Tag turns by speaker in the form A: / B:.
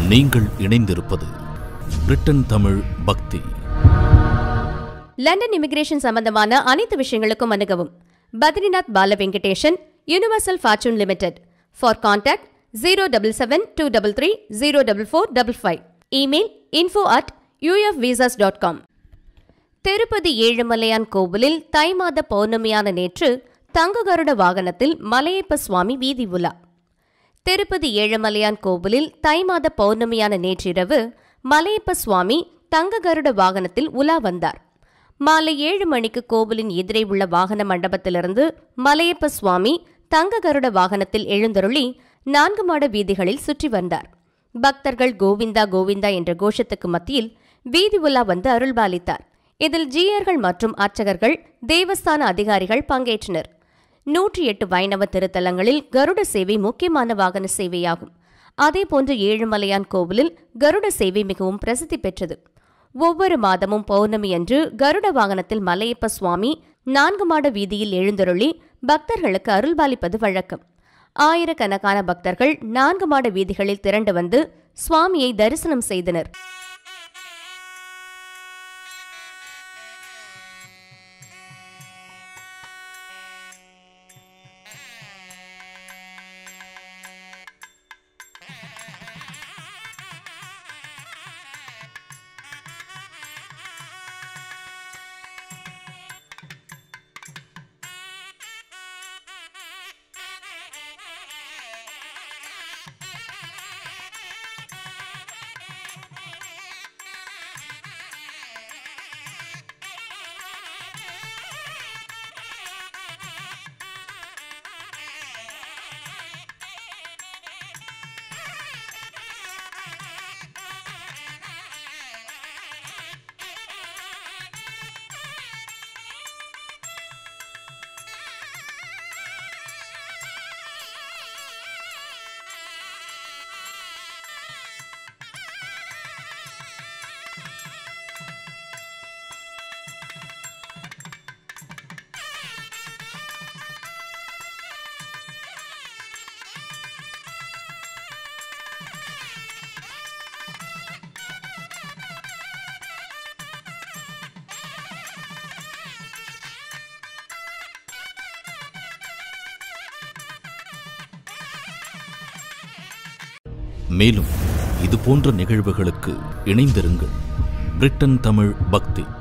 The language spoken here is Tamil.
A: நீங்கள் இணைந்திருப்பது பிரிட்டன் தமிழ் பக்தி
B: லண்டன் இமிகிரேஷன் சம்பந்தமான அனைத்து விஷயங்களுக்கும் அணுகவும் Badrinath Bala Venkatesan universal fortune limited for contact zero double seven two double three zero double four double five email info at UF visas dot com Tirupati Ezhumalaiyan கோவிலில் தை மாத பௌர்ணமியான நேற்று தங்ககருட வாகனத்தில் மலையப்ப சுவாமி வீதி உலா திருப்பதி ஏழுமலையான் கோவிலில் தை மாத பௌர்ணமியான நேற்றிரவு மலையப்ப சுவாமி தங்க கருட வாகனத்தில் உலா வந்தார் மாலை ஏழு மணிக்கு கோவிலின் எதிரே உள்ள வாகன மண்டபத்திலிருந்து மலையப்ப சுவாமி தங்க கருட வாகனத்தில் எழுந்தருளி நான்கு மாட வீதிகளில் சுற்றி வந்தார் பக்தர்கள் கோவிந்தா கோவிந்தா என்ற கோஷத்துக்கு மத்தியில் வீதி உலா வந்து அருள்பாலித்தார் இதில் ஜீயர்கள் மற்றும் அர்ச்சகர்கள் தேவஸ்தான அதிகாரிகள் பங்கேற்றனர் நூற்றி எட்டு வைணவ திருத்தலங்களில் கருட சேவை முக்கியமான வாகன சேவையாகும் அதேபோன்று ஏழுமலையான் கோவிலில் கருட சேவை மிகவும் பிரசித்தி பெற்றது ஒவ்வொரு மாதமும் பௌர்ணமி அன்று கருட வாகனத்தில் மலையப்ப சுவாமி நான்கு மாட வீதியில் எழுந்தருளி பக்தர்களுக்கு அருள்பாலிப்பது வழக்கம் ஆயிரக்கணக்கான பக்தர்கள் நான்கு மாட வீதிகளில் திரண்டு வந்து சுவாமியை தரிசனம் செய்தனர்
A: மேலும் இது போன்ற நிகழ்வுகளுக்கு இணைந்திருங்கள் பிரிட்டன் தமிழ் பக்தி